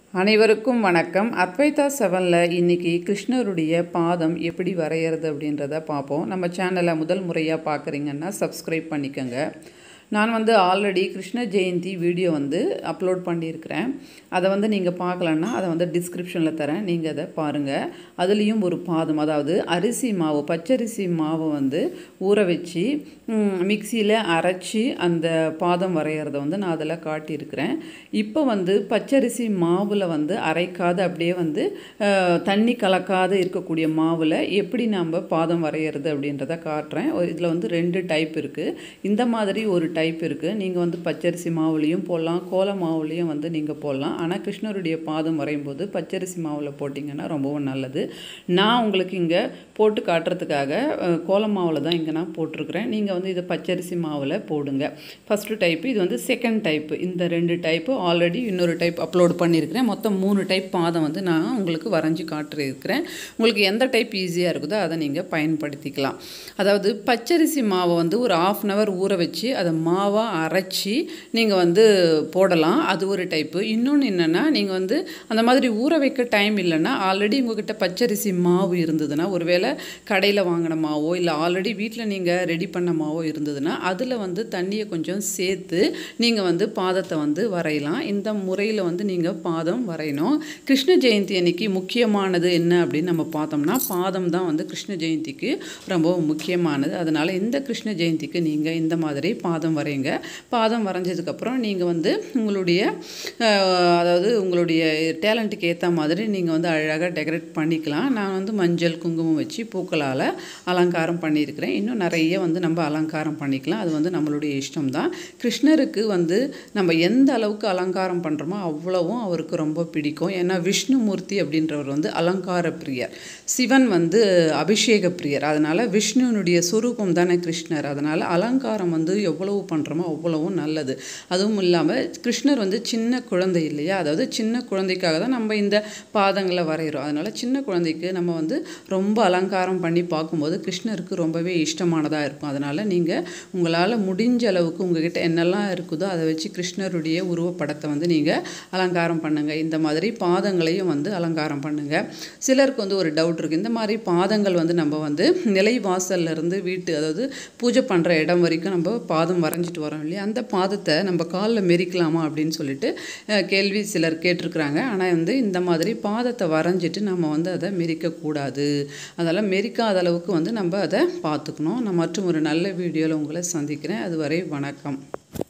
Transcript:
அனைவருக்கும் வணக்கம் அத்வைதா செவனில் இன்னைக்கு கிருஷ்ணருடைய பாதம் எப்படி வரைகிறது அப்படின்றத பார்ப்போம் நம்ம சேனலை முதல் முறையாக பார்க்குறீங்கன்னா சப்ஸ்கிரைப் பண்ணிக்கோங்க நான் வந்து ஆல்ரெடி கிருஷ்ண ஜெயந்தி வீடியோ வந்து அப்லோட் பண்ணியிருக்கிறேன் அதை வந்து நீங்கள் பார்க்கலன்னா அதை வந்து டிஸ்கிரிப்ஷனில் தரேன் நீங்கள் அதை பாருங்கள் அதுலேயும் ஒரு பாதம் அதாவது அரிசி மாவு பச்சரிசி மாவை வந்து ஊற வச்சு மிக்சியில் அரைச்சி அந்த பாதம் வரைகிறத வந்து நான் அதில் காட்டியிருக்கிறேன் இப்போ வந்து பச்சரிசி மாவில் வந்து அரைக்காத அப்படியே வந்து அஹ், தண்ணி கலக்காத இருக்கக்கூடிய மாவில் எப்படி நம்ம பாதம் வரைகிறது அப்படின்றத காட்டுறேன் இதில் வந்து ரெண்டு டைப் இருக்குது இந்த மாதிரி ஒரு டைப் இருக்குது நீங்கள் வந்து பச்சரிசி மாவுலேயும் போடலாம் கோல மாவுலேயும் வந்து நீங்கள் போடலாம் ஆனால் கிருஷ்ணருடைய பாதம் வரையும் போது பச்சரிசி மாவில் போட்டிங்கன்னா ரொம்பவும் நல்லது நான் உங்களுக்கு இங்கே போட்டு காட்டுறதுக்காக அஹ், கோல மாவில் தான் இங்கே நான் போட்டிருக்கிறேன் நீங்கள் வந்து இதை பச்சரிசி மாவில் போடுங்க ஃபஸ்ட்டு டைப்பு இது வந்து செகண்ட் டைப்பு இந்த ரெண்டு டைப்பு ஆல்ரெடி இன்னொரு டைப் அப்லோட் பண்ணியிருக்கிறேன் மொத்தம் மூணு டைப் பாதம் வந்து நான் உங்களுக்கு வரைஞ்சி காட்டிருக்கிறேன் உங்களுக்கு எந்த டைப் ஈஸியாக இருக்குதோ அதை நீங்கள் பயன்படுத்திக்கலாம் அதாவது பச்சரிசி மாவை வந்து ஒரு ஆஃப் அன் ஹவர் ஊற வச்சு அதை மாவாக அரைச்சி நீங்கள் வந்து போடலாம் அது ஒரு டைப்பு இன்னொன்று என்னென்னா நீங்கள் வந்து அந்த மாதிரி ஊற வைக்க டைம் இல்லைன்னா ஆல்ரெடி உங்ககிட்ட பச்சரிசி மாவு இருந்ததுன்னா ஒருவேளை கடையில் வாங்கின மாவோ இல்லை ஆல்ரெடி வீட்டில் நீங்கள் ரெடி பண்ண மாவோ இருந்ததுன்னா அதில் வந்து தண்ணியை கொஞ்சம் சேர்த்து நீங்கள் வந்து பாதத்தை வந்து வரையலாம் இந்த முறையில் வந்து நீங்கள் பாதம் வரையணும் கிருஷ்ண ஜெயந்தி அன்னைக்கு முக்கியமானது என்ன அப்படின்னு நம்ம பார்த்தோம்னா பாதம் தான் வந்து கிருஷ்ண ஜெயந்திக்கு ரொம்ப முக்கியமானது அதனால் இந்த கிருஷ்ண ஜெயந்திக்கு நீங்கள் இந்த மாதிரி பாதம் வரையுங்க பாதம் வரைஞ்சதுக்கப்புறம் நீங்கள் வந்து உங்களுடைய அஹ், அதாவது உங்களுடைய டேலண்ட்டுக்கு ஏற்ற மாதிரி நீங்கள் வந்து அழகாக டெக்கரேட் பண்ணிக்கலாம் நான் வந்து மஞ்சள் குங்குமம் வச்சு பூக்களால் அலங்காரம் பண்ணியிருக்கிறேன் இன்னும் நிறைய வந்து நம்ம அலங்காரம் பண்ணிக்கலாம் அது வந்து நம்மளுடைய இஷ்டம் தான் கிருஷ்ணருக்கு வந்து நம்ம எந்த அளவுக்கு அலங்காரம் பண்ணுறோமோ அவ்வளவும் அவருக்கு ரொம்ப பிடிக்கும் ஏன்னா விஷ்ணுமூர்த்தி அப்படின்றவர் வந்து அலங்கார பிரியர் சிவன் வந்து அபிஷேக பிரியர் அதனால் விஷ்ணுனுடைய சுரூபம் தானே கிருஷ்ணர் அதனால் அலங்காரம் வந்து எவ்வளவு பண்ணுறோமோ அவ்வளவும் நல்லது அதுவும் இல்லாமல் கிருஷ்ணர் வந்து சின்ன குழந்தை இல்லையா அதாவது சின்ன குழந்தைக்காக தான் நம்ம இந்த பாதங்களை வரைகிறோம் அதனால் சின்ன குழந்தைக்கு நம்ம வந்து ரொம்ப அலங்காரம் பண்ணி பார்க்கும்போது கிருஷ்ணருக்கு ரொம்பவே இஷ்டமானதாக இருக்கும் அதனால் நீங்கள் உங்களால் முடிஞ்ச அளவுக்கு உங்ககிட்ட என்னெல்லாம் இருக்குதோ அதை வச்சு கிருஷ்ணருடைய உருவப்படத்தை வந்து நீங்கள் அலங்காரம் பண்ணுங்கள் இந்த மாதிரி பாதங்களையும் வந்து அலங்காரம் பண்ணுங்கள் சிலருக்கு வந்து ஒரு டவுட் இருக்குது இந்த மாதிரி பாதங்கள் வந்து நம்ம வந்து நிலைவாசல்ல இருந்து வீட்டு அதாவது பூஜை பண்ணுற இடம் வரைக்கும் நம்ம பாதம் வரைஞ்சிட்டு வரோம் இல்லையா அந்த பாதத்தை நம்ம காலில் மெரிக்கலாமா அப்படின்னு சொல்லிட்டு அஹ், கேள்வி சிலர் கேட்டிருக்கிறாங்க ஆனால் வந்து இந்த மாதிரி பாதத்தை வரைஞ்சிட்டு நம்ம வந்து அதை மெரிக்கக்கூடாது அதெல்லாம் மெரிக்காத அளவுக்கு வந்து நம்ம அதை பார்த்துக்கணும் நான் மற்றும் ஒரு நல்ல வீடியோவில் உங்களை சந்திக்கிறேன் அதுவரை வணக்கம்